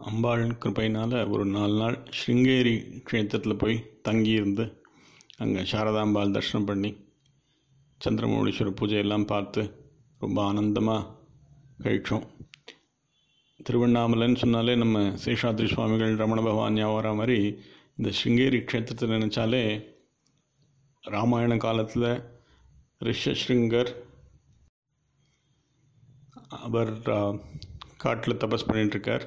அம்பாள் கிருபையினால் ஒரு நாலு நாள் ஸ்ருங்கேரி க்ஷேத்திரத்தில் போய் தங்கியிருந்து அங்கே சாரதாம்பாள் தரிசனம் பண்ணி சந்திரமௌலீஸ்வரர் பூஜையெல்லாம் பார்த்து ரொம்ப ஆனந்தமாக கழித்தோம் திருவண்ணாமலைன்னு சொன்னாலே நம்ம சேஷாத்ரி சுவாமிகள் ரமண பகவான் ஞாபகம் வர மாதிரி இந்த ஸ்ருங்கேரி க்ஷேத்திரத்தை நினச்சாலே ராமாயண காலத்தில் ரிஷஸ்ருங்கர் அவர் காட்டில் தபஸ் பண்ணிட்டுருக்கார்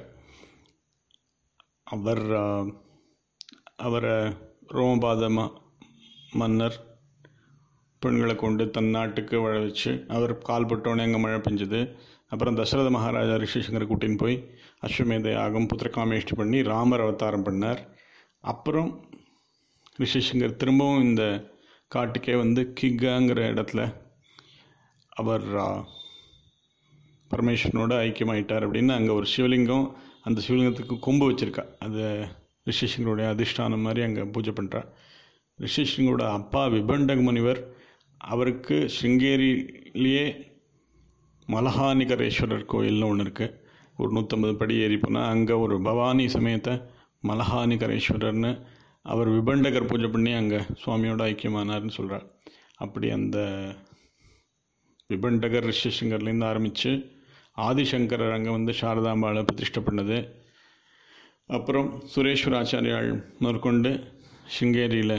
அவர் அவரை ரோமபாத ம மன்னர் பெண்களை கொண்டு தன் நாட்டுக்கு வாழ வச்சு அவர் கால் பட்டோன்னே அங்கே மழை பெஞ்சது அப்புறம் தசரத மகாராஜா ரிஷிசங்கரை கூட்டின்னு போய் அஸ்வமேத யாகம் புத்திரகாமேஷ்டி பண்ணி ராமர் அவதாரம் பண்ணார் அப்புறம் ரிஷிசங்கர் திரும்பவும் இந்த காட்டுக்கே வந்து கிக்காங்கிற இடத்துல அவர் பரமேஸ்வரனோட ஐக்கியமாயிட்டார் அப்படின்னு அங்கே ஒரு சிவலிங்கம் அந்த சிவலிங்கத்துக்கு கொம்பு வச்சுருக்கா அது ரிஷிசங்கருடைய அதிஷ்டானம் மாதிரி அங்கே பூஜை பண்ணுறா ரிஷிசங்கரோட அப்பா விபண்டக முனிவர் அவருக்கு ஸ்ருங்கேரியிலேயே மலஹானிகரேஸ்வரர் கோயில்னு ஒன்று இருக்குது ஒரு நூற்றம்பது படி ஏறி போனால் அங்கே ஒரு பவானி சமயத்த மலஹானிகரேஸ்வரர்னு அவர் விபண்டகர் பூஜை பண்ணி அங்கே சுவாமியோட ஐக்கியமானார்னு சொல்கிறார் அப்படி அந்த விபண்டகர் ரிஷிசங்கர்லேருந்து ஆரம்பித்து ஆதிசங்கரர் அங்கே வந்து சாரதாம்பாளை பிரதிஷ்டை பண்ணது அப்புறம் சுரேஸ்வர ஆச்சாரியால் மேற்கொண்டு சிங்கேரியில்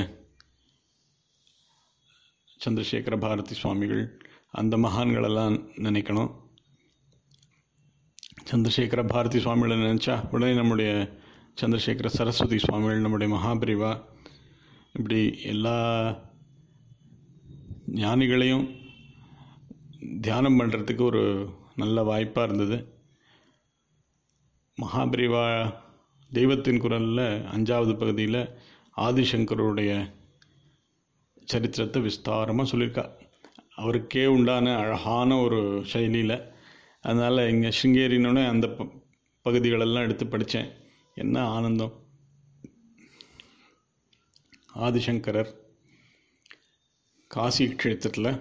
சந்திரசேகர பாரதி சுவாமிகள் அந்த மகான்களெல்லாம் நினைக்கணும் சந்திரசேகர பாரதி சுவாமிகளை நினச்சா உடனே நம்முடைய சந்திரசேகர சரஸ்வதி சுவாமிகள் நம்முடைய மகாபிரிவா இப்படி எல்லா ஞானிகளையும் தியானம் பண்ணுறதுக்கு ஒரு நல்ல வாய்ப்பாக இருந்தது மகாபிரிவா தெய்வத்தின் குரலில் அஞ்சாவது பகுதியில் ஆதிசங்கருடைய சரித்திரத்தை விஸ்தாரமாக சொல்லியிருக்கா அவருக்கே உண்டான அழகான ஒரு சைலியில் அதனால் இங்கே சிங்கேரினோட அந்த ப பகுதிகளெல்லாம் எடுத்து படித்தேன் என்ன ஆனந்தம் ஆதிசங்கரர் காசி க்ஷேத்திரத்தில்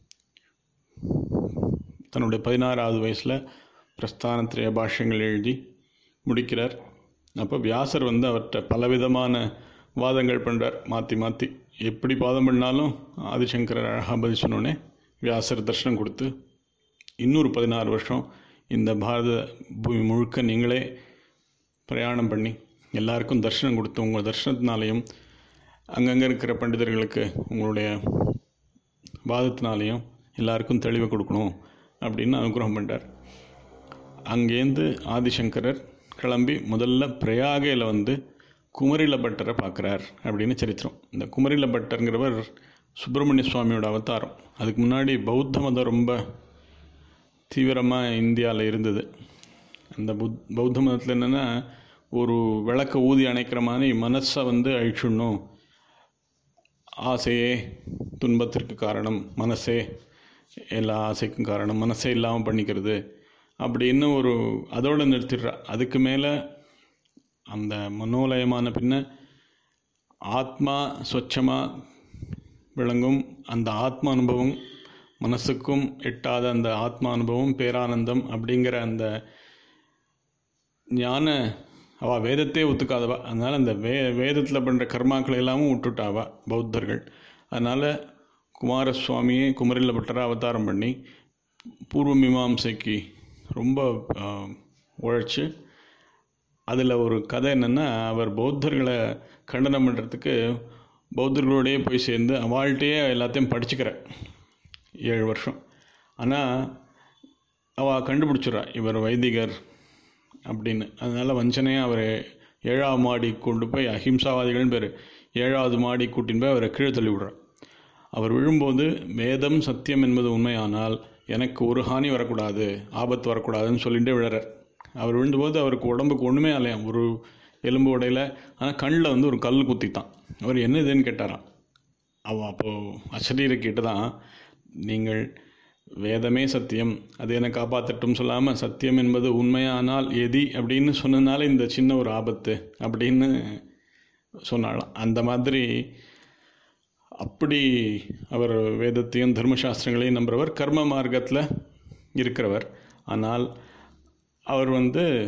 தன்னுடைய பதினாறாவது வயசில் பிரஸ்தானத்திரைய பாஷ்யங்கள் எழுதி முடிக்கிறார் அப்போ வியாசர் வந்து அவர்கிட்ட பலவிதமான வாதங்கள் பண்ணுறார் மாற்றி மாற்றி எப்படி வாதம் பண்ணாலும் ஆதிசங்கரர் அழகாக பதில் சொன்னோடனே வியாசர் தர்ஷனம் கொடுத்து இன்னொரு பதினாறு வருஷம் இந்த பாரத பூமி முழுக்க நீங்களே பிரயாணம் பண்ணி எல்லாருக்கும் தர்ஷனம் கொடுத்து உங்கள் தர்ஷனத்தினாலையும் அங்கங்கே இருக்கிற பண்டிதர்களுக்கு உங்களுடைய வாதத்தினாலையும் எல்லாருக்கும் தெளிவை கொடுக்கணும் அப்படின்னு அனுகிரகம் பண்ணிட்டார் அங்கேருந்து ஆதிசங்கரர் கிளம்பி முதல்ல பிரயாகையில் வந்து குமரில பட்டரை பார்க்குறார் அப்படின்னு சரித்திரம் இந்த குமரில பட்டருங்கிறவர் சுப்பிரமணிய சுவாமியோட அவதாரம் அதுக்கு முன்னாடி பௌத்த மதம் ரொம்ப தீவிரமாக இந்தியாவில் இருந்தது அந்த புத் பௌத்த மதத்தில் என்னென்னா ஒரு விளக்க ஊதி அணைக்கிற மாதிரி மனசை வந்து அழிச்சிடணும் ஆசையே துன்பத்திற்கு காரணம் மனசே எல்லா ஆசைக்கும் காரணம் மனசே இல்லாமல் பண்ணிக்கிறது அப்படின்னு ஒரு அதோடு நிறுத்திடுறா அதுக்கு மேலே அந்த மனோலயமான பின்ன ஆத்மா சொச்சமாக விளங்கும் அந்த ஆத்ம அனுபவம் மனசுக்கும் எட்டாத அந்த ஆத்மா அனுபவம் பேரானந்தம் அப்படிங்கிற அந்த ஞான அவள் வேதத்தையே ஒத்துக்காதவா அதனால் அந்த வே வேதத்தில் பண்ணுற கர்மாக்களை எல்லாமும் விட்டுட்டாவா பௌத்தர்கள் அதனால் குமாரசுவாமியே குமரில் பட்டரை அவதாரம் பண்ணி பூர்வ மீமாம்சைக்கு ரொம்ப உழைச்சி அதில் ஒரு கதை என்னென்னா அவர் பௌத்தர்களை கண்டனம் பண்ணுறதுக்கு பௌத்தர்களோடையே போய் சேர்ந்து அவள்கிட்டயே எல்லாத்தையும் படிச்சுக்கிற ஏழு வருஷம் ஆனால் அவள் கண்டுபிடிச்சிட்றா இவர் வைதிகர் அப்படின்னு அதனால் வஞ்சனையாக அவர் ஏழாவது மாடி கொண்டு போய் அஹிம்சாவாதிகள்னு பேர் ஏழாவது மாடி கூட்டின்னு போய் அவரை கீழே தள்ளி விடுறார் அவர் விழும்போது வேதம் சத்தியம் என்பது உண்மையானால் எனக்கு ஒரு ஹானி வரக்கூடாது ஆபத்து வரக்கூடாதுன்னு சொல்லிட்டு விழறார் அவர் விழுந்தபோது அவருக்கு உடம்புக்கு ஒன்றுமே இல்லையாம் ஒரு எலும்பு உடையில ஆனால் கண்ணில் வந்து ஒரு கல் குத்தித்தான் அவர் என்ன இதுன்னு கேட்டாராம் அவன் அப்போது அசரீரை கேட்டு தான் நீங்கள் வேதமே சத்தியம் அது என்னை காப்பாற்றட்டும் சொல்லாமல் சத்தியம் என்பது உண்மையானால் எதி அப்படின்னு சொன்னதுனால இந்த சின்ன ஒரு ஆபத்து அப்படின்னு சொன்னாலாம் அந்த மாதிரி அப்படி அவர் வேதத்தையும் தர்மசாஸ்திரங்களையும் நம்புகிறவர் கர்ம மார்க்கத்தில் இருக்கிறவர் ஆனால் அவர் வந்து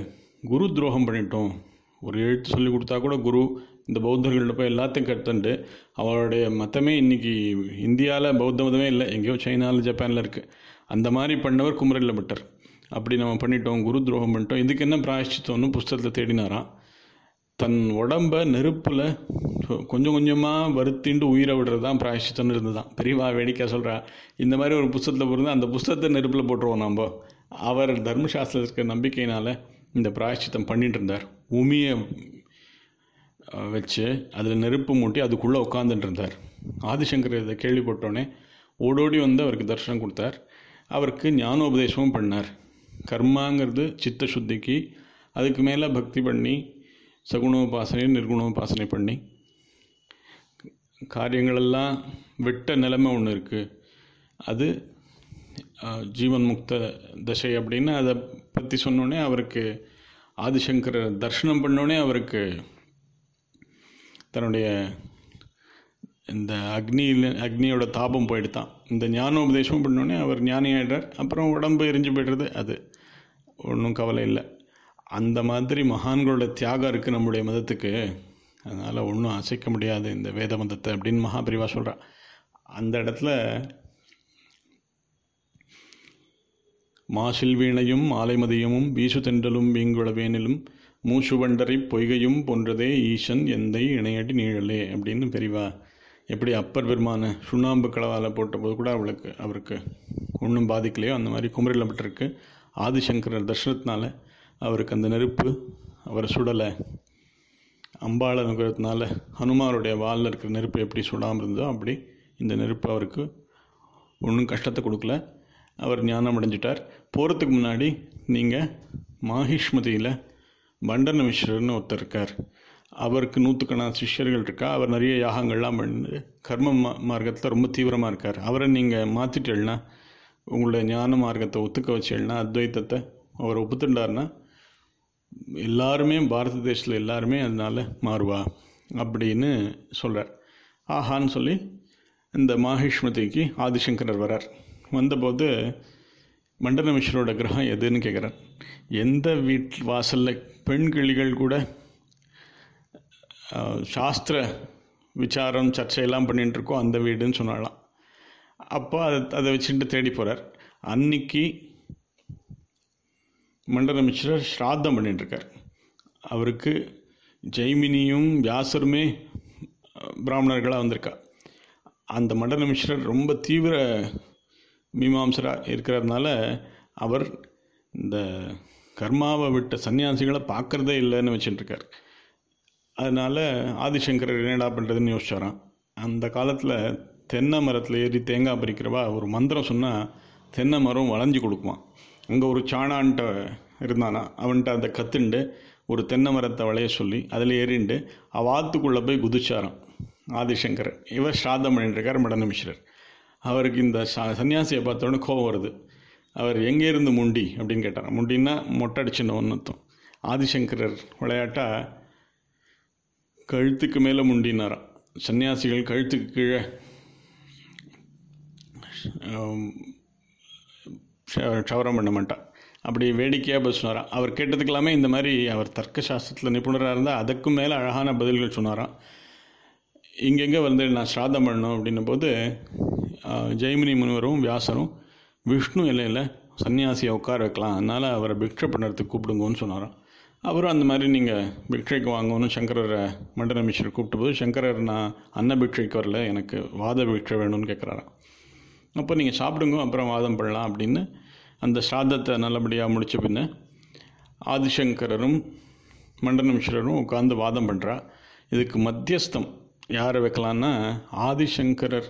குரு துரோகம் பண்ணிட்டோம் ஒரு எழுத்து சொல்லி கொடுத்தா கூட குரு இந்த பௌத்தர்கள்ட்ட போய் எல்லாத்தையும் கற்றுண்டு அவருடைய மதமே இன்றைக்கி இந்தியாவில் பௌத்த மதமே இல்லை எங்கேயோ சைனாவில் ஜப்பானில் இருக்குது அந்த மாதிரி பண்ணவர் குமரில் பட்டர் அப்படி நம்ம பண்ணிட்டோம் குரு துரோகம் பண்ணிட்டோம் இதுக்கு என்ன பிராயஷ்சித்தம்னு புஸ்தகத்தில் தேடினாராம் தன் உடம்ப நெருப்பில் கொஞ்சம் கொஞ்சமாக வருத்திண்டு உயிரை விடுறது தான் பிராயஷ்சித்தம்னு இருந்து தான் பெரியவா வேடிக்கை சொல்கிறா இந்த மாதிரி ஒரு புஸ்தகத்தில் பிறந்து அந்த புஸ்தகத்தை நெருப்பில் போட்டுருவோம் நம்ம அவர் தர்மசாஸ்திரத்தில் இருக்க நம்பிக்கையினால் இந்த பிராயஷ்சித்தம் பண்ணிட்டு இருந்தார் உமியை அஹ், வச்சு அதில் நெருப்பு மூட்டி அதுக்குள்ளே உட்காந்துட்டு இருந்தார் ஆதிசங்கர் இதை கேள்விப்பட்டோன்னே ஓடோடி வந்து அவருக்கு தரிசனம் கொடுத்தார் அவருக்கு ஞானோபதேசமும் பண்ணார் கர்மாங்கிறது சித்த சுத்திக்கு அதுக்கு மேலே பக்தி பண்ணி சகுணோபாசனை நிர்குணோபாசனை பண்ணி காரியங்களெல்லாம் விட்ட நிலைமை ஒன்று இருக்குது அது அஹ், ஜீவன் முக்த தசை அப்படின்னு அதை பற்றி சொன்னோடனே அவருக்கு ஆதிசங்கர் தர்ஷனம் பண்ணோடனே அவருக்கு தன்னுடைய இந்த அக்னியில் அக்னியோட தாபம் போயிடுதான் இந்த ஞானோபதேசமும் பண்ணோடனே அவர் ஞானி ஆயிடுறார் அப்புறம் உடம்பு எரிஞ்சு போய்டுறது அது ஒன்றும் கவலை இல்லை அந்த மாதிரி மகான்களோட தியாகம் இருக்குது நம்முடைய மதத்துக்கு அதனால் ஒன்றும் அசைக்க முடியாது இந்த வேத மதத்தை அப்படின்னு மகாபிரிவா சொல்கிறா அந்த இடத்துல மாசில் வீணையும் மாலைமதியமும் வீசு தென்றலும் வீங்குளவேனிலும் மூசுவண்டரை பொய்கையும் போன்றதே ஈசன் எந்தை இணையடி நீழலே அப்படின்னு பெரியவா எப்படி அப்பர் பெருமான சுண்ணாம்பு கலவால போட்டபோது கூட அவளுக்கு அவருக்கு ஒன்றும் பாதிக்கலையோ அந்த மாதிரி குமரியில் பட்டிருக்கு ஆதிசங்கரர் தர்ஷனத்தினால அவருக்கு அந்த நெருப்பு அவரை சுடலை அம்பாளை நுகரத்தினால ஹனுமாருடைய வாலில் இருக்கிற நெருப்பு எப்படி சுடாமல் இருந்ததோ அப்படி இந்த நெருப்பு அவருக்கு ஒன்றும் கஷ்டத்தை கொடுக்கல அவர் ஞானம் அடைஞ்சிட்டார் போகிறதுக்கு முன்னாடி நீங்கள் மாஹிஷ்மதியில் பண்டன மிஸ்ரர்னு ஒருத்தர் இருக்கார் அவருக்கு நூற்றுக்கணக்கான சிஷ்யர்கள் இருக்கா அவர் நிறைய யாகங்கள்லாம் பண்ணி கர்ம மா மார்க்கத்தில் ரொம்ப தீவிரமாக இருக்கார் அவரை நீங்கள் மாற்றிட்டேன்னா உங்களுடைய ஞான மார்க்கத்தை ஒத்துக்க வச்சேன்னா அத்வைத்தத்தை அவர் ஒப்புத்துண்டார்னா எல்லாருமே பாரத தேசத்தில் எல்லாருமே அதனால மாறுவா அப்படின்னு சொல்கிறார் ஆஹான்னு சொல்லி இந்த மாஹிஷ்மதிக்கு ஆதிசங்கரர் வரார் வந்தபோது மண்டல மிஸ்ரோட கிரகம் எதுன்னு கேட்குறார் எந்த வீட் வாசலில் பெண் கிளிகள் கூட அஹ், சாஸ்திர விசாரம் சர்ச்சையெல்லாம் பண்ணிட்டு இருக்கோ அந்த வீடுன்னு சொன்னாலாம் அப்போ அதை அதை வச்சுட்டு தேடி போகிறார் அன்னைக்கு மண்டல மிஸ்ரர் ஸ்ராத்தம் பண்ணிட்டு இருக்கார் அவருக்கு ஜெய்மினியும் வியாசருமே பிராமணர்களாக வந்திருக்கா அந்த மண்டல மிஸ்ரர் ரொம்ப தீவிர மீமாம்சராக இருக்கிறதுனால அவர் இந்த கர்மாவை விட்ட சன்னியாசிகளை பார்க்குறதே இல்லைன்னு வச்சுட்டுருக்கார் அதனால் ஆதிசங்கரர் என்னடா பண்ணுறதுன்னு யோசிச்சாராம் அந்த காலத்தில் தென்னை மரத்தில் ஏறி தேங்காய் பறிக்கிறவா ஒரு மந்திரம் சொன்னால் தென்னை மரம் வளைஞ்சு கொடுக்குமா அங்கே ஒரு சாணான்ட்ட இருந்தானா அவன்கிட்ட அதை கற்றுண்டு ஒரு தென்னை மரத்தை வளைய சொல்லி அதில் ஏறிண்டு அவாத்துக்குள்ளே போய் குதிச்சாராம் ஆதிசங்கர் இவர் ஸ்ராத்தம் பண்ணிட்டுருக்கார் மடன மிஸ்ரர் அவருக்கு இந்த ச- சன்னியாசியை பார்த்தோன்னே கோபம் வருது அவர் எங்கே இருந்து முண்டி அப்படின்னு கேட்டார் முண்டின்னா மொட்டை அடிச்சுன்னு அர்த்தம் ஆதிசங்கரர் விளையாட்டா கழுத்துக்கு மேலே முண்டினாராம் சன்னியாசிகள் கழுத்துக்கு கீழே ஆம், ஷ- ஷவரம் பண்ண மாட்டான் அப்படி வேடிக்கையாக பதில் சொன்னாராம் அவர் கேட்டதுக்கெல்லாமே இந்த மாதிரி அவர் தர்க்க சாஸ்திரத்தில் நிபுணராக இருந்தால் அதுக்கும் மேலே அழகான பதில்கள் சொன்னாராம் இங்கெங்கே வந்து நான் ஸ்ராதம் பண்ணணும் அப்படின்னும் போது ஆ, ஜெய்மினி முனிவரும் வியாசரும் விஷ்ணு இலையில் சன்னியாசியை உட்கார வைக்கலாம் அதனால் அவரை பிக்ஷை பண்ணுறதுக்கு கூப்பிடுங்கன்னு சொன்னாராம் அவரும் அந்த மாதிரி நீங்கள் பிக்ஷைக்கு வாங்கன்னு சங்கரரை மண்டல மிஸ்ரர் கூப்பிட்ட போது சங்கரர் நான் அன்ன பிக்ஷைக்கு வரல எனக்கு வாத பிக்ஷை வேணும்னு கேட்குறாராம் அப்போ நீங்கள் சாப்பிடுங்க அப்புறம் வாதம் பண்ணலாம் அப்படின்னு அந்த ஸ்ராத்தத்தை நல்லபடியாக முடிச்ச பின்ன ஆதிசங்கரரும் மண்டன மிஸ்ரரும் உட்காந்து வாதம் பண்ணுறா இதுக்கு மத்தியஸ்தம் யாரை வைக்கலான்னா ஆதிசங்கரர்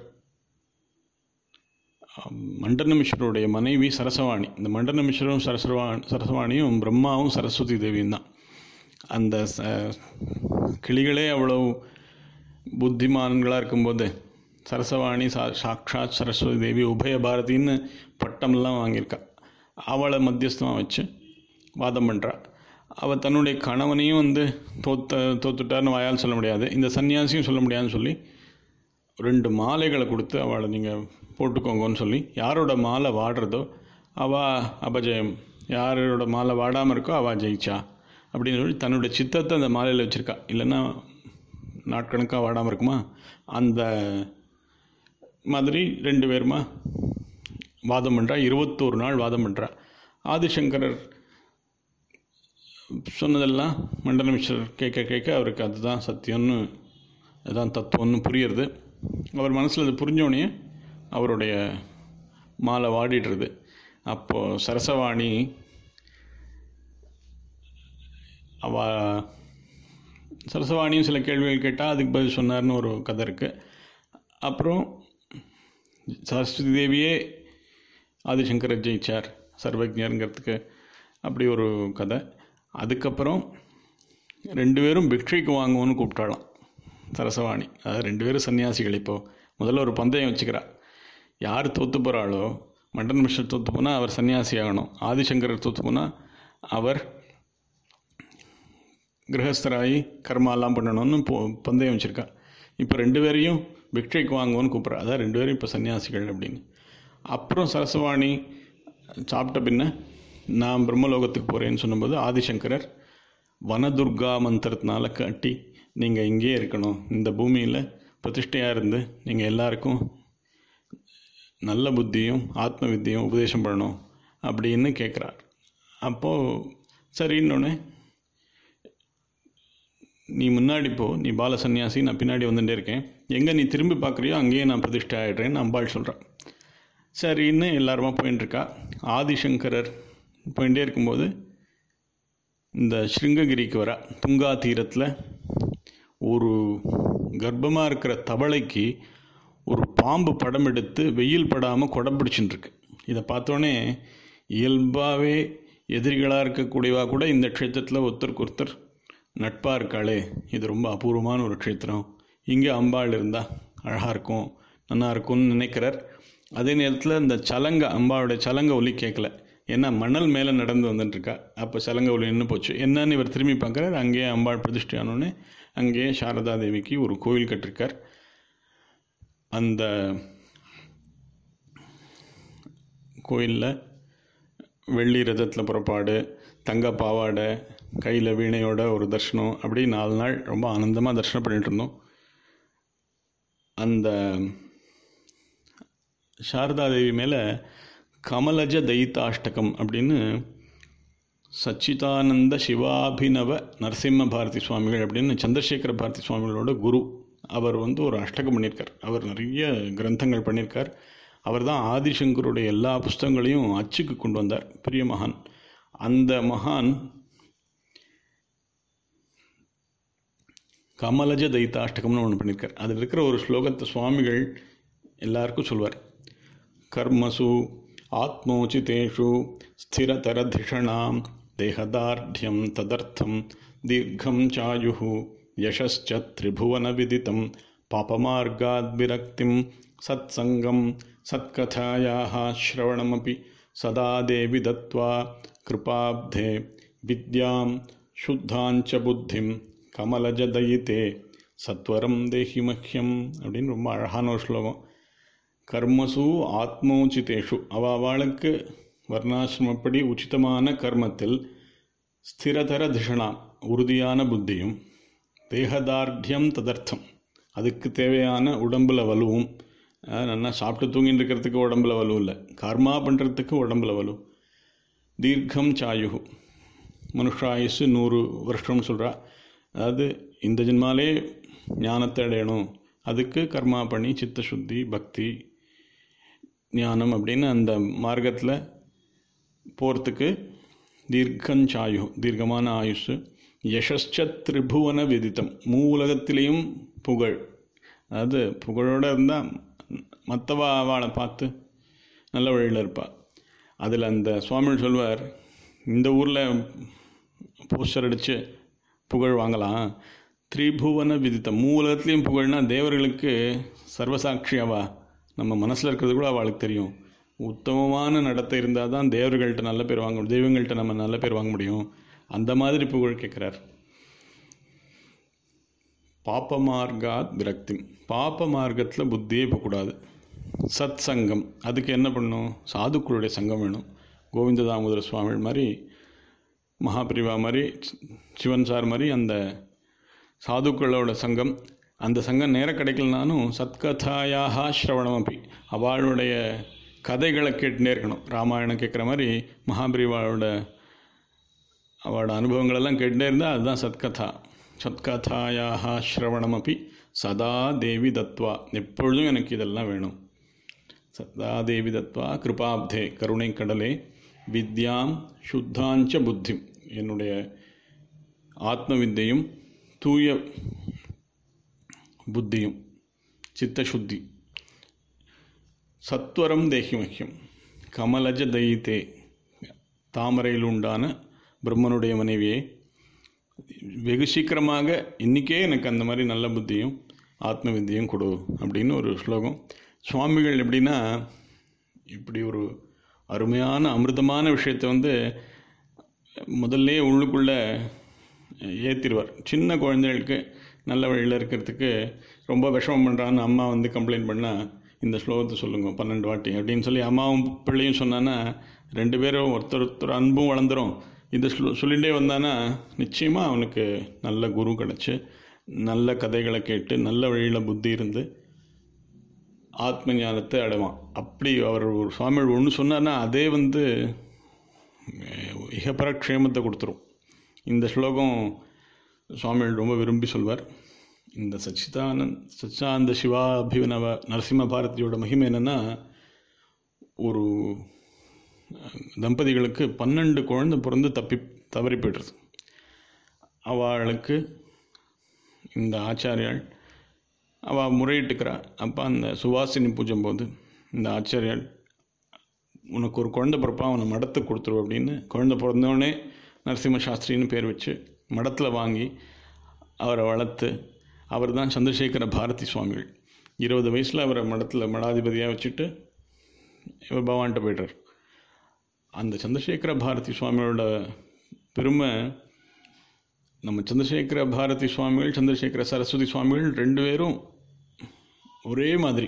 ஆம், மண்டன மிஸ்ரருடைய மனைவி சரசவாணி இந்த மண்டன மிஸ்ரரும் சரசவா சரசவாணியும் பிரம்மாவும் சரஸ்வதி தேவியும் தான் அந்த ச கிளிகளே அவ்வளவு புத்திமான்களாக இருக்கும்போது சரசவாணி சா சாக்ஷாத் சரஸ்வதி தேவி உபய பாரதின்னு பட்டமெல்லாம் வாங்கியிருக்கா அவளை மத்தியஸ்தமாக வச்சு வாதம் பண்ணுறா அவள் தன்னுடைய கணவனையும் வந்து தோத்த தோத்துட்டார்னு வாயால் சொல்ல முடியாது இந்த சன்னியாசியும் சொல்ல முடியாதுன்னு சொல்லி ரெண்டு மாலைகளை கொடுத்து அவளை நீங்கள் போட்டுக்கோங்கன்னு சொல்லி யாரோட மாலை வாடுறதோ அவள் அபஜயம் யாரோட மாலை வாடாமல் இருக்கோ அவள் ஜெயிச்சா அப்படின்னு சொல்லி தன்னுடைய சித்தத்தை அந்த மாலையில் வச்சுருக்கா இல்லைன்னா நாட்கணக்காக வாடாமல் இருக்குமா அந்த மாதிரி ரெண்டு பேருமா வாதம் பண்ணுறா இருபத்தோரு நாள் வாதம் பண்ணுறா ஆதிசங்கரர் சொன்னதெல்லாம் மண்டல மிஸ்ரர் கேட்க கேட்க அவருக்கு அதுதான் சத்தியம்னு அதுதான் தத்துவம்னு புரியுறது அவர் மனசில் அது புரிஞ்சோடனே அவருடைய மாலை வாடிடுறது அப்போது சரசவாணி அவ சரசவாணியும் சில கேள்விகள் கேட்டால் அதுக்கு பதில் சொன்னார்னு ஒரு கதை இருக்குது அப்புறம் சரஸ்வதி தேவியே ஆதிசங்கரர் ஜெயிச்சார் சர்வஜருங்கிறதுக்கு அப்படி ஒரு கதை அதுக்கப்புறம் ரெண்டு பேரும் பிக்ஷைக்கு வாங்குவோன்னு கூப்பிட்டாலாம் சரசவாணி அதாவது ரெண்டு பேரும் சன்னியாசிகள் இப்போது முதல்ல ஒரு பந்தயம் வச்சுக்கிறா யார் தோற்று போகிறாளோ மண்டன் மிஸ்டர் தோற்று போனால் அவர் சன்னியாசி ஆகணும் ஆதிசங்கரர் தோற்று போனால் அவர் கிரகஸ்தராகி கர்மாலாம் பண்ணணும்னு போ பந்தயம் வச்சுருக்கா இப்போ ரெண்டு பேரையும் பிக்ஷைக்கு வாங்குவோன்னு கூப்பிட்றா அதான் ரெண்டு பேரும் இப்போ சன்னியாசிகள் அப்படின்னு அப்புறம் சரஸ்வாணி சாப்பிட்ட பின்ன நான் பிரம்மலோகத்துக்கு போகிறேன்னு சொன்னபோது ஆதிசங்கரர் வனதுர்கா மந்திரத்தினால கட்டி நீங்கள் இங்கேயே இருக்கணும் இந்த பூமியில் பிரதிஷ்டையாக இருந்து நீங்கள் எல்லாருக்கும் நல்ல புத்தியும் ஆத்ம வித்தியும் உபதேசம் பண்ணணும் அப்படின்னு கேட்குறார் அப்போது சரின்னொன்னே நீ முன்னாடி போ நீ பால சன்னியாசி நான் பின்னாடி வந்துட்டே இருக்கேன் எங்கே நீ திரும்பி பார்க்குறியோ அங்கேயே நான் பிரதிஷ்டை ஆகிடுறேன்னு அம்பாள் சொல்கிறான் சரின்னு எல்லாருமா போயின்னு இருக்கா ஆதிசங்கரர் போயிட்டே இருக்கும்போது இந்த ஸ்ருங்ககிரிக்கு வர துங்கா தீரத்தில் ஒரு கர்ப்பமாக இருக்கிற தவளைக்கு ஒரு பாம்பு படம் எடுத்து வெயில் படாமல் கொடை பிடிச்சின்னு இருக்கு இதை பார்த்தோன்னே இயல்பாகவே எதிரிகளாக இருக்கக்கூடியவா கூட இந்த க்ஷேத்திரத்தில் ஒருத்தருக்கு ஒருத்தர் நட்பாக இருக்காளே இது ரொம்ப அபூர்வமான ஒரு க்ஷேத்திரம் இங்கே அம்பாள் இருந்தால் அழகாக இருக்கும் நல்லா இருக்கும்னு நினைக்கிறார் அதே நேரத்தில் இந்த சலங்க அம்பாளுடைய சலங்க ஒலி கேட்கல ஏன்னா மணல் மேலே நடந்து வந்துட்டுருக்கா அப்போ சலங்க ஒலி நின்று போச்சு என்னன்னு இவர் திரும்பி பார்க்குறாரு அங்கேயே அம்பாள் பிரதிஷ்டை ஆனோடனே அங்கேயே சாரதா தேவிக்கு ஒரு கோவில் கட்டிருக்கார் அந்த கோயிலில் வெள்ளி ரதத்தில் புறப்பாடு தங்க பாவாடை கையில் வீணையோட ஒரு தர்ஷனம் அப்படி நாலு நாள் ரொம்ப ஆனந்தமாக தர்ஷனம் பண்ணிட்டு இருந்தோம் அந்த சாரதாதேவி மேலே கமலஜ தைத்தாஷ்டகம் அப்படின்னு சச்சிதானந்த சிவாபினவ நரசிம்ம பாரதி சுவாமிகள் அப்படின்னு சந்திரசேகர பாரதி சுவாமிகளோட குரு அவர் வந்து ஒரு அஷ்டகம் பண்ணியிருக்கார் அவர் நிறைய கிரந்தங்கள் பண்ணியிருக்கார் அவர் தான் ஆதிசங்கருடைய எல்லா புஸ்தகங்களையும் அச்சுக்கு கொண்டு வந்தார் பெரிய மகான் அந்த மகான் கமலஜ தைத்தாஷ்டகம்னு ஒன்று பண்ணியிருக்கார் அதில் இருக்கிற ஒரு ஸ்லோகத்தை சுவாமிகள் எல்லாருக்கும் சொல்வார் கர்மசு ஆத்மோச்சிதேஷு ஸ்திரதரதிஷணாம் தேகதார்ಢ்யம் ததர்த்தம் தீர்க்கம் சாயு யசஸ்ச திரிபுவன விதித்தம் பாபமார்காத் விரக்திம் சத்சங்கம் சத்கதாயாः श्रवणमपि सदा देवि दत्त्वा कृपाब्धे विद्यां शुद्धाञ्च புத்திம் கமலஜதயித்தே சத்வரம் தேஹி மஹ்யம் அப்படின்னு ரொம்ப அழகான ஒரு ஸ்லோகம் கர்மசு ஆத்மோச்சிதேஷு அவ அவளுக்கு வர்ணாசிரமப்படி உச்சிதமான கர்மத்தில் ஸ்திரதர திஷணா உறுதியான புத்தியும் தேகதார்ಢ்யம் ததர்த்தம் அதுக்கு தேவையான உடம்புல வலுவும் நல்லா சாப்பிட்டு தூங்கிட்டு இருக்கிறதுக்கு உடம்புல வலு இல்லை கர்மா பண்ணுறதுக்கு உடம்புல வலு தீர்க்கம் சாயு மனுஷாயுசு நூறு வருஷம்னு சொல்கிறா அதாவது இந்த ஜென்மாலே ஞானத்தை அடையணும் அதுக்கு கர்மா பண்ணி சித்த சுத்தி பக்தி ஞானம் அப்படின்னு அந்த மார்க்கத்தில் போகிறதுக்கு தீர்க்கஞ்சாயு தீர்க்கமான ஆயுஷு யசஸ்ச திரிபுவன விதித்தம் மூ உலகத்திலையும் புகழ் அதாவது புகழோடு இருந்தால் மற்றவா அவளை பார்த்து நல்ல வழியில் இருப்பாள் அதில் அந்த சுவாமி சொல்வார் இந்த ஊரில் போஸ்டர் அடித்து புகழ் வாங்கலாம் திரிபுவன விதித்தம் மூ உலகத்துலேயும் புகழ்னா தேவர்களுக்கு சர்வசாட்சியாவா நம்ம மனசில் இருக்கிறது கூட அவளுக்கு தெரியும் உத்தமமான நடத்தை இருந்தால் தான் தேவர்கள்ட்ட நல்ல பேர் வாங்க முடியும் தெய்வங்கள்ட்ட நம்ம நல்ல பேர் வாங்க முடியும் அந்த மாதிரி புகழ் கேட்குறார் பாப்ப மார்காத் விரக்தி பாப்ப மார்க்கத்தில் புத்தியே போகக்கூடாது சத் சங்கம் அதுக்கு என்ன பண்ணும் சாதுக்களுடைய சங்கம் வேணும் கோவிந்த தாமோதர சுவாமி மாதிரி மகாபிரிவா மாதிரி சி- சிவன் சார் மாதிரி அந்த சாதுக்களோட சங்கம் அந்த சங்கம் நேர கிடைக்கலனாலும் சத்கதாயாக ஸ்ரவணம் அப்படி அவளுடைய கதைகளை கேட்டுட்டே இருக்கணும் ராமாயணம் கேட்குற மாதிரி மகாபிரிவாவோட அவளோட அனுபவங்களெல்லாம் கேட்டுட்டே இருந்தால் அதுதான் சத்கதா சத்கதாயாக ஸ்ரவணம் அப்படி சதா தேவி தத்வா எப்பொழுதும் எனக்கு இதெல்லாம் வேணும் சதா தேவி தத்வா கிருபாப்தே கருணை கடலே வித்யாம் சுத்தாஞ்ச புத்தி என்னுடைய ஆத்ம வித்தையும் தூய புத்தியும் சித்தசுத்தி சத்வரம் தேகி மஹ்யம் கமலஜ தயித்தே தாமரையில் உண்டான பிரம்மனுடைய மனைவியே வெகு சீக்கிரமாக இன்றைக்கே எனக்கு அந்த மாதிரி நல்ல புத்தியும் ஆத்ம வித்தியும் கொடு அப்படின்னு ஒரு ஸ்லோகம் சுவாமிகள் எப்படின்னா இப்படி ஒரு அருமையான அமிர்தமான விஷயத்தை வந்து முதல்ல உள்ளுக்குள்ளே ஏற்றிடுவார் சின்ன குழந்தைகளுக்கு நல்ல வழியில் இருக்கிறதுக்கு ரொம்ப விஷமம் பண்ணுறான்னு அம்மா வந்து கம்ப்ளைண்ட் பண்ணால் இந்த ஸ்லோகத்தை சொல்லுங்க பன்னெண்டு வாட்டி அப்படின்னு சொல்லி அம்மாவும் பிள்ளையும் சொன்னான்னா ரெண்டு பேரும் ஒருத்தர் ஒருத்தர் அன்பும் வளர்ந்துரும் இந்த ஸ்லோ சொல்லிகிட்டே வந்தானா நிச்சயமாக அவனுக்கு நல்ல குரு கிடச்சி நல்ல கதைகளை கேட்டு நல்ல வழியில் புத்தி இருந்து ஆத்ம ஞானத்தை அடைவான் அப்படி அவர் ஒரு சுவாமிகள் ஒன்று சொன்னார்னா அதே வந்து அஹ், இகப்பர க்ஷேமத்தை கொடுத்துரும் இந்த ஸ்லோகம் சுவாமிகள் ரொம்ப விரும்பி சொல்வார் இந்த சச்சிதானந்த் சச்சிதானந்த சிவாபிநவ நரசிம்ம பாரதியோட மகிமை என்னென்னா ஒரு அஹ், தம்பதிகளுக்கு பன்னெண்டு குழந்தை பிறந்து தப்பி தவறி போய்டுறது அவளுக்கு இந்த ஆச்சாரியாள் அவள் முறையிட்டுக்கிறா அப்போ அந்த சுவாசினி பூஜை போது இந்த ஆச்சாரியாள் உனக்கு ஒரு குழந்தை பிறப்பா அவனை மடத்துக்கு கொடுத்துரு அப்படின்னு குழந்தை பிறந்தோடனே நரசிம்ம சாஸ்திரின்னு பேர் வச்சு மடத்தில் வாங்கி அவரை வளர்த்து அவர் தான் சந்திரசேகர பாரதி சுவாமிகள் இருபது வயசில் அவரை மடத்தில் மடாதிபதியாக வச்சுட்டு இவர் பகவான்கிட்ட போய்ட்டார் அந்த சந்திரசேகர பாரதி சுவாமியோட பெருமை நம்ம சந்திரசேகர பாரதி சுவாமிகள் சந்திரசேகர சரஸ்வதி சுவாமிகள் ரெண்டு பேரும் ஒரே மாதிரி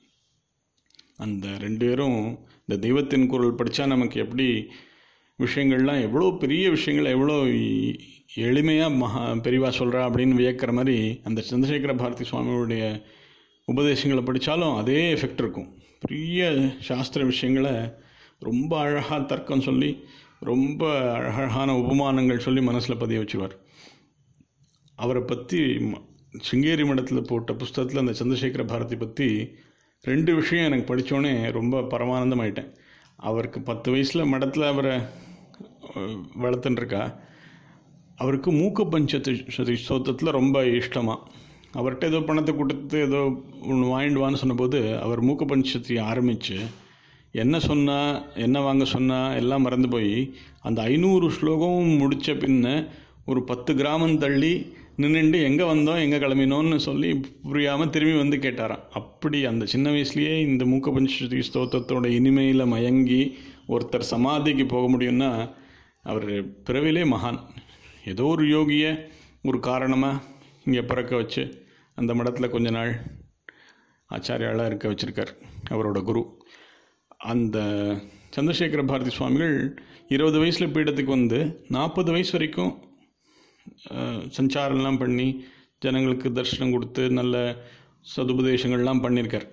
அந்த ரெண்டு பேரும் இந்த தெய்வத்தின் குரல் படித்தா நமக்கு எப்படி விஷயங்கள்லாம் எவ்வளோ பெரிய விஷயங்கள் எவ்வளோ எளிமையாக மகா பெரியவா சொல்கிறா அப்படின்னு வியக்கிற மாதிரி அந்த சந்திரசேகர பாரதி சுவாமிகளுடைய உபதேசங்களை படித்தாலும் அதே எஃபெக்ட் இருக்கும் பெரிய சாஸ்திர விஷயங்களை ரொம்ப அழகாக தர்க்கம் சொல்லி ரொம்ப அழகான உபமானங்கள் சொல்லி மனசில் பதிய வச்சுருவார் அவரை பற்றி சிங்கேரி மடத்தில் போட்ட புஸ்தகத்தில் அந்த சந்திரசேகர பாரதி பற்றி ரெண்டு விஷயம் எனக்கு படித்தோடனே ரொம்ப பரமானந்தம் ஆயிட்டேன் அவருக்கு பத்து வயசில் மடத்தில் அவரை அஹ், வளர்த்துன்ருக்கா அவருக்கு மூக்க பஞ்சத்து ஸ்தோத்திரத்தில் ரொம்ப இஷ்டமாக அவர்கிட்ட ஏதோ பணத்தை கொடுத்து ஏதோ ஒன்று வாங்கிட்டு வான்னு சொன்னபோது அவர் மூக்க பஞ்சத்தை ஆரம்பித்து என்ன சொன்னா என்ன வாங்க சொன்னா எல்லாம் மறந்து போய் அந்த ஐநூறு ஸ்லோகம் முடித்த பின்ன ஒரு பத்து கிராமம் தள்ளி நின்றுண்டு எங்கே வந்தோம் எங்கே கிளம்பினோன்னு சொல்லி புரியாமல் திரும்பி வந்து கேட்டாராம் அப்படி அந்த சின்ன வயசுலேயே இந்த மூக்க பஞ்சதி ஸ்தோத்திரத்தோட இனிமையில் மயங்கி ஒருத்தர் சமாதிக்கு போக முடியும்னா அவர் பிறவிலே மகான் ஏதோ ஒரு யோகியை ஒரு காரணமாக இங்கே பிறக்க வச்சு அந்த மடத்தில் கொஞ்ச நாள் ஆச்சாரியாளாக இருக்க வச்சிருக்கார் அவரோட குரு அந்த சந்திரசேகர பாரதி சுவாமிகள் இருபது வயசில் பீடத்துக்கு வந்து நாற்பது வயசு வரைக்கும் அஹ், சஞ்சாரம்லாம் பண்ணி ஜனங்களுக்கு தரிசனம் கொடுத்து நல்ல சதுபதேசங்கள்லாம் பண்ணியிருக்கார்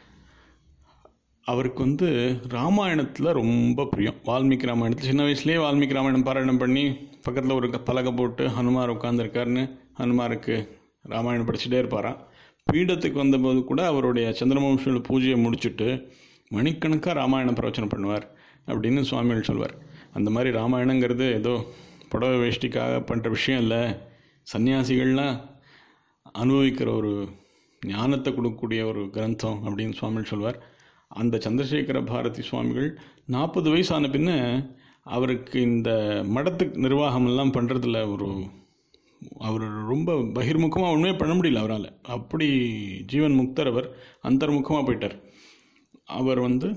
அவருக்கு வந்து ராமாயணத்தில் ரொம்ப பிரியம் வால்மீகி ராமாயணத்தில் சின்ன வயசுலேயே வால்மீகி ராமாயணம் பாராயணம் பண்ணி பக்கத்தில் ஒரு க- பலகை போட்டு ஹனுமார் உட்காந்துருக்காருன்னு ஹனுமாருக்கு ராமாயணம் படிச்சுட்டே இருப்பாராம் பீடத்துக்கு வந்தபோது கூட அவருடைய சந்திரவம்சியோட பூஜையை முடிச்சுட்டு மணிக்கணக்காக ராமாயணம் பிரவச்சனம் பண்ணுவார் அப்படின்னு சுவாமிகள் சொல்வார் அந்த மாதிரி ராமாயணங்கிறது ஏதோ புடவை வேஷ்டிக்காக பண்ணுற விஷயம் இல்லை சன்னியாசிகள்லாம் அனுபவிக்கிற ஒரு ஞானத்தை கொடுக்கக்கூடிய ஒரு கிரந்தம் அப்படின்னு சுவாமிகள் சொல்வார் அந்த சந்திரசேகர பாரதி சுவாமிகள் நாற்பது வயசான பின்ன அவருக்கு இந்த மடத்துக்கு நிர்வாகமெல்லாம் பண்ணுறதுல ஒரு அவர் ரொம்ப பகிர்முகமாக ஒன்றுமே பண்ண முடியல அவரால் அப்படி ஜீவன் முக்தர் அவர் அந்தர்முகமாக போயிட்டார் அவர் வந்து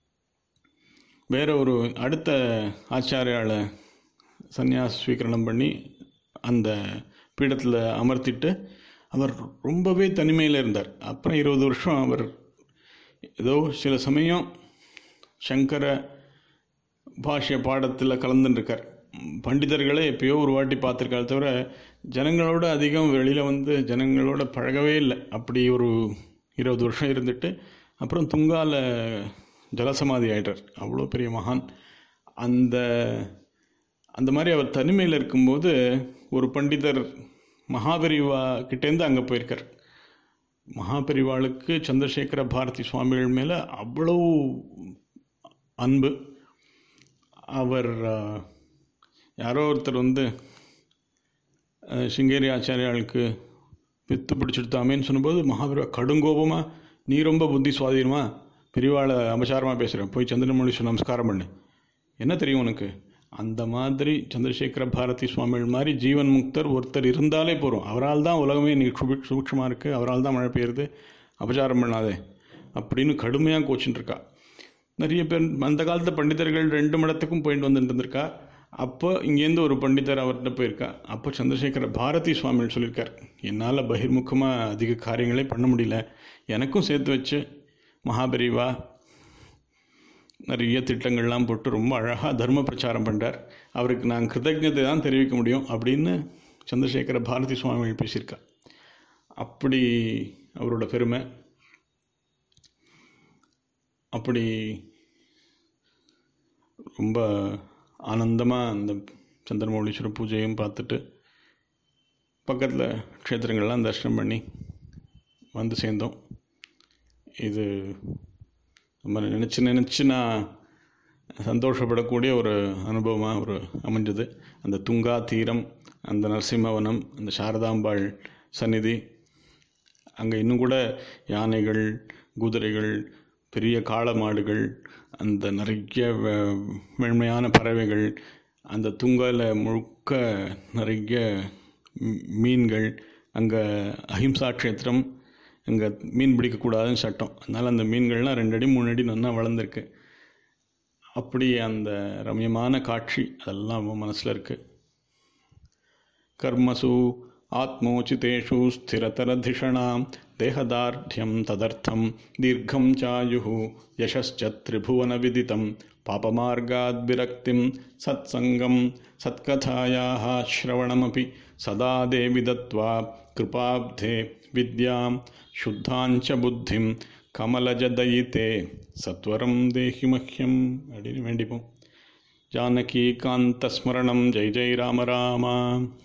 வேற ஒரு அடுத்த ஆச்சாரியால சந்நியாச ஸ்வீகரணம் பண்ணி அந்த பீடத்தில் அமர்த்திட்டு அவர் ரொம்பவே தனிமையில் இருந்தார் அப்புறம் இருபது வருஷம் அவர் ஏதோ சில சமயம் சங்கர பாஷ்ய பாடத்தில் கலந்துருக்கார் பண்டிதர்களை எப்பயோ ஒரு வாட்டி பார்த்துருக்காள் தவிர ஜனங்களோட அதிகம் வெளியில் வந்து ஜனங்களோட பழகவே இல்லை அப்படி ஒரு இருபது வருஷம் இருந்துட்டு அப்புறம் துங்கால ஜலசமாதி ஆயிட்டார் அவ்வளோ பெரிய மகான் அந்த அந்த மாதிரி அவர் தனிமையில் இருக்கும்போது ஒரு பண்டிதர் மகாபெரிவா கிட்டேருந்து அங்கே போயிருக்கார் மகாபெரிவாளுக்கு சந்திரசேகர பாரதி சுவாமிகள் மேலே அவ்வளோ அன்பு அவர் அஹ், யாரோ ஒருத்தர் வந்து அஹ், சிங்கேரி ஆச்சாரியாளுக்கு பித்து பிடிச்சிடுத்தாமேன்னு சொன்னபோது மகாபெரிவா கடுங்கோபமா நீ ரொம்ப புத்தி சுவாதீனமா பெரியவாளை அபசாரமாக பேசுகிறேன் போய் சந்திரமௌழி நமஸ்காரம் பண்ணு என்ன தெரியும் உனக்கு அந்த மாதிரி சந்திரசேகர பாரதி சுவாமிகள் மாதிரி ஜீவன் முக்தர் ஒருத்தர் இருந்தாலே போகிறோம் அவரால் தான் உலகமே நீ சூக்ஷமாக இருக்குது அவரால் தான் மழை பெய்யுறது அபசாரம் பண்ணாதே அப்படின்னு கடுமையாக கோச்சின்னு இருக்கா நிறைய பேர் அந்த காலத்து பண்டிதர்கள் ரெண்டு மடத்துக்கும் போயிட்டு வந்துட்டு இருந்திருக்கா அப்போ இங்கேருந்து ஒரு பண்டிதர் அவர்கிட்ட போயிருக்கா அப்போ சந்திரசேகர பாரதி சுவாமிகள் சொல்லியிருக்கார் என்னால் பகிர்முகமாக அதிக காரியங்களே பண்ண முடியல எனக்கும் சேர்த்து வச்சு மகாபெரிவா நிறைய திட்டங்கள்லாம் போட்டு ரொம்ப அழகாக தர்ம பிரச்சாரம் பண்ணுறார் அவருக்கு நான் கிருதஜதை தான் தெரிவிக்க முடியும் அப்படின்னு சந்திரசேகர பாரதி சுவாமிகள் பேசியிருக்கா அப்படி அவரோட பெருமை அப்படி ரொம்ப ஆனந்தமாக அந்த சந்திரமௌலீஸ்வரர் பூஜையும் பார்த்துட்டு பக்கத்தில் க்ஷேத்திரங்கள்லாம் தரிசனம் பண்ணி வந்து சேர்ந்தோம் இது நம்ம நினச்சி நினச்சி நான் சந்தோஷப்படக்கூடிய ஒரு அனுபவமாக ஒரு அமைஞ்சது அந்த துங்கா தீரம் அந்த நரசிம்மவனம் அந்த சாரதாம்பாள் சந்நிதி அங்கே இன்னும் கூட யானைகள் குதிரைகள் பெரிய காளை மாடுகள் அந்த நிறைய வெ- வெண்மையான பறவைகள் அந்த துங்கால முழுக்க நிறைய மீ- மீன்கள் அங்கே அஹிம்சா க்ஷேத்திரம் அங்கே மீன் பிடிக்கக்கூடாதுன்னு சட்டம் அதனால் அந்த மீன்கள்லாம் ரெண்டு அடி மூணு அடி நல்லா வளர்ந்துருக்கு அப்படி அந்த ரம்யமான காட்சி அதெல்லாம் ரொம்ப மனசில் இருக்குது कर्मसु आत्मोचितेषु स्थिरतरधिषणां देहदार्ढ्यं तदर्थं दीर्घं चायुः यशश्च त्रिभुवनविदितं पापमार्गाद्विरक्तिं सत्सङ्गं सत्कथायाः श्रवणमपि सदा देवि दत्त्वा कृपाब्धे विद्यां शुद्धाञ्च बुद्धिं कमलजदयिते सत्वरं देहि मह्यम् அப்படின்னு வேண்டிப்போம் ஜானகி காந்த ஸ்மரணம் ஜெய் ஜெய் ராம ராமா